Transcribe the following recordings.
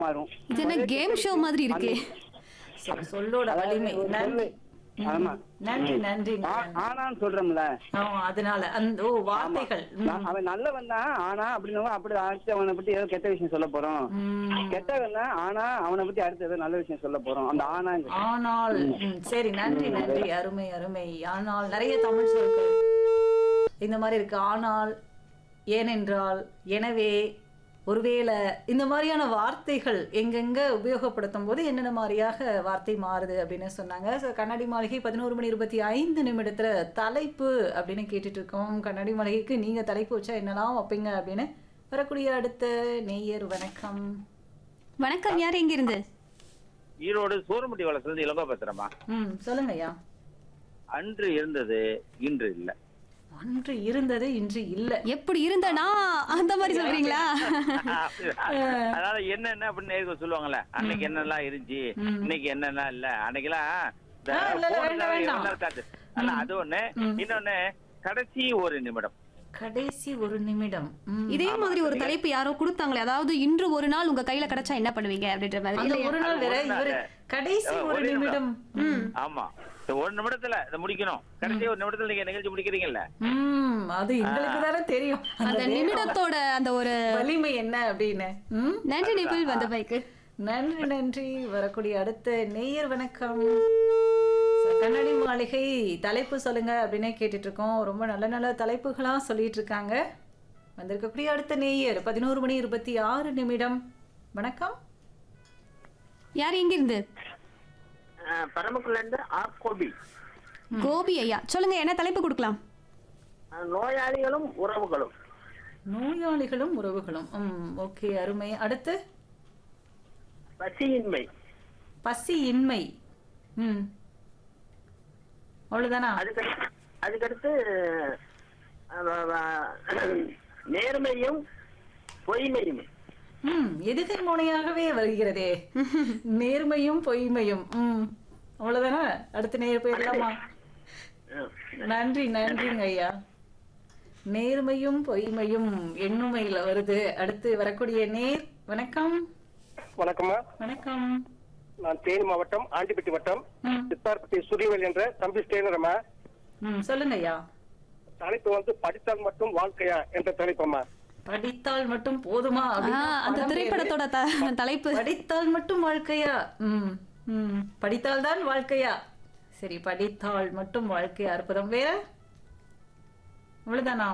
மாறும் இது என்ன கேம் ஷோ மாதிரி இருக்கே சரி, சொல்லோட வலிமை ஒரு நன்றி சொல்லு. ஆமா நன்றி நன்றி ஆ- ஆனான்னு சொல்றோம்ல ஆமா, அதனால அந்த ஓ வார்த்தைகள் ம். நான் அவன் நல்லவன் தான் ஆனா அப்படின்னு அப்படி அடுத்து அவனை பத்தி ஏதோ கெட்ட விஷயம் சொல்ல போறோம் ம். கெட்டவன் தான் ஆனா அவனை பத்தி அடுத்து ஏதோ நல்ல விஷயம் சொல்ல போறோம் அந்த ஆனாங்க ஆனால் ம், சரி நன்றி நன்றி அருமை அருமை ஆனால் நிறைய தமிழ் சொற்கள் இந்த மாதிரி இருக்கு ஆனால் ஏனென்றால் எனவே ஒருவேளை இந்த மாதிரியான வார்த்தைகள் எங்கெங்க உபயோகப்படுத்தும் போது என்னென்ன மாதிரியாக வார்த்தை மாறுது அப்படின்னு சொன்னாங்க ஸோ கண்ணாடி மாளிகை பதினோரு மணி இருபத்தி ஐந்து நிமிடத்துல தலைப்பு அப்படின்னு கேட்டுட்டு இருக்கோம் கண்ணாடி மாளிகைக்கு நீங்க தலைப்பு வச்சா என்னெல்லாம் வைப்பீங்க அப்படின்னு வரக்கூடிய அடுத்த நேயர் வணக்கம் வணக்கம் யார் எங்க இருந்து ஈரோடு சூரமுட்டி வளர்த்துறது இளங்கோ பேசுறேம்மா ம் சொல்லுங்க ஐயா அன்று இருந்தது இன்று இல்ல அன்று இருந்தது இன்று இல்லை எப்படி இருந்தனா அந்த மாதிரி சொல்றீங்களா அதனால என்னென்ன அப்படின்னு நேருக்கு சொல்லுவாங்கல்ல அன்னைக்கு என்னெல்லாம் இருந்துச்சு இன்னைக்கு என்னெல்லாம் இல்ல அன்னைக்கெல்லாம் இந்த ஆ, இல்ல, இல்ல, phone வேண்டாம், தான் வேண்டாம். எவ்வளவு இருக்காது ஆனா அது ஒண்ணு இன்னொன்னு கடைசி ஒரு நிமிடம் கடைசி ஒரு நிமிடம் ம். இதே மாதிரி ஒரு தலைப்பு யாரோ கொடுத்தாங்களே அதாவது இன்று ஒரு நாள் உங்க கையில கிடைச்சா என்ன பண்ணுவீங்க அப்படின்ற மாதிரி அந்த இல்லையா? ஒரு நாள் அது வேற ஒரு நாள். இவரு கடைசி அஹ், ஒரு ஒரு நிமிடம் ம். ஆமா இந்த ஒரு நிமிடத்துல இதை முடிக்கணும் கடைசி ஒரு நிமிடத்துல நீங்க நிகழ்ச்சி முடிக்கிறீங்கல்ல ம் அது எங்களுக்கு தானே தெரியும் அந்த வேகம், நிமிடத்தோட அந்த ஒரு வலிமை என்ன அப்படின்னு ம் நன்றி நிபில் வந்த பைக்கு நன்றி நன்றி வரக்கூடிய அடுத்த நேயர் வணக்கம் So, கண்ணாடி மாளிகை தலைப்பு சொல்லுங்க அப்படின்னே கேட்டுட்டு இருக்கோம் ரொம்ப நல்ல நல்ல தலைப்புகளா சொல்லிட்டு இருக்காங்க வந்திருக்கக்கூடிய அடுத்த நேயர் பதினோரு மணி இருபத்தி ஆறு நிமிடம் வணக்கம் யார் எங்க இருந்து பரமக்குள்ள இருந்து ஆர் கோபி கோபி ஐயா சொல்லுங்க என்ன தலைப்பு கொடுக்கலாம் அஹ் நோயாளிகளும் உறவுகளும் நோயாளிகளும் உறவுகளும் ம் ஓகே அருமை அடுத்து பசியின்மை பசி இன்மை ம் அவ்வளவுதானா அதுக்கடுத்து அதுக்கடுத்து அஹ், அஹ், நேர்மையும் பொய்மையும் ம் எதுகை முனையாகவே வருகிறதே நேர்மையும் பொய்மையும் ம் அவ்வளவுதானா அடுத்த நேர் போயிடலாமா அஹ், நன்றி நன்றிங்க ஐயா நேர்மையும் பொய்மையும் எண்ணுமையில வருது அடுத்து வரக்கூடிய நேர் வணக்கம் வணக்கம்மா வணக்கம் நான் தேனி மாவட்டம் ஆண்டிப்பட்டி வட்டம் ம் சித்தார்பட்டி சூரியவேல் என்ற தம்பி ஸ்டேனரம்மா ம் சொல்லுங்க ஐயா தலைப்பு வந்து படித்தால் மட்டும் வாழ்க்கையா என்ற தலைப்பம்மா படித்தால் மட்டும் போதுமா ஆ, அப்படின்னா அந்த படம் பேரு. திரைப்படத்தோட த- தலைப்பு படித்தால் மட்டும் வாழ்க்கையா ம் ம் படித்தால் தான் வாழ்க்கையா சரி படித்தால் மட்டும் வாழ்க்கையா அற்புதம் வேற அவ்வளவுதானா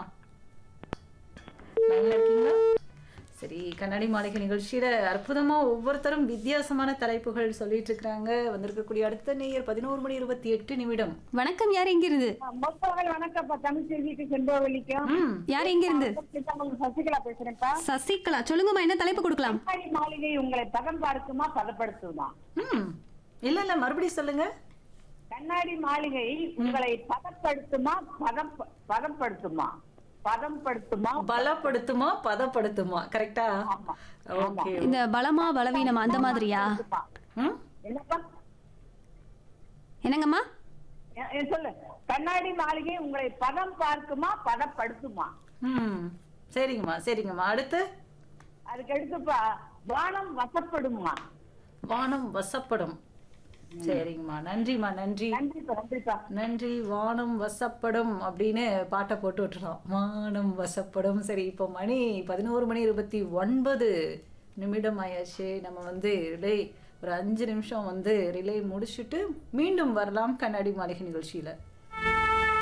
நல்லா இருக்கீங்களா சரி கண்ணாடி மாளிகை நிகழ்ச்சியில அற்புதமா ஒவ்வொருத்தரும் வித்தியாசமான தலைப்புகள் சொல்லிட்டு இருக்காங்க வந்திருக்கக்கூடிய அடுத்த நேயர் பதினோரு மணி இருபத்தி எட்டு நிமிடம் வணக்கம் யார் எங்க இருந்து மொத்தவர்கள் வணக்கம்ப்பா தமிழ் செல்விக்கு செண்பவலிக்கும் ம் யார் எங்க இருந்து சசிகலா பேசுறேன்ப்பா சசிகலா சொல்லுங்கம்மா என்ன தலைப்பு கொடுக்கலாம் கண்ணாடி மாளிகை உங்களை பதம் பார்க்குமா பதப்படுத்துமா ம் இல்ல இல்ல மறுபடியும் சொல்லுங்க கண்ணாடி மாளிகை உங்களை பதப்படுத்துமா பதம் பதப்படுத்துமா பதப்படுத்துமா பலப்படுத்துமா பதப்படுத்துமா கரெக்டா ஆமா. ஓகே இந்த பலமா பலவீனமா அந்த மாதிரியா ம் என்னப்பா என்னங்கம்மா எ- எ- சொல்லு கண்ணாடி மாளிகை உங்களை பதம் பார்க்குமா பதப்படுத்துமா ம் சரிங்கம்மா சரிங்கம்மா அடுத்து அதுக்கு அடுத்துப்பா வானம் வசப்படுமா வானம் வசப்படும் சரிங்கம்மா நன்றிம்மா நன்றி நன்றிப்பா நன்றிப்பா நன்றி வானம் வசப்படும் அப்படின்னு பாட்டை போட்டு விட்டுறோம் வானம் வசப்படும் சரி இப்போ மணி பதினோரு மணி இருபத்தி ஒன்பது நிமிடம் ஆயாச்சு நம்ம வந்து ரிலே ஒரு அஞ்சு நிமிஷம் வந்து ரிலே முடிச்சுட்டு மீண்டும் வரலாம் கண்ணாடி மாளிகை நிகழ்ச்சியில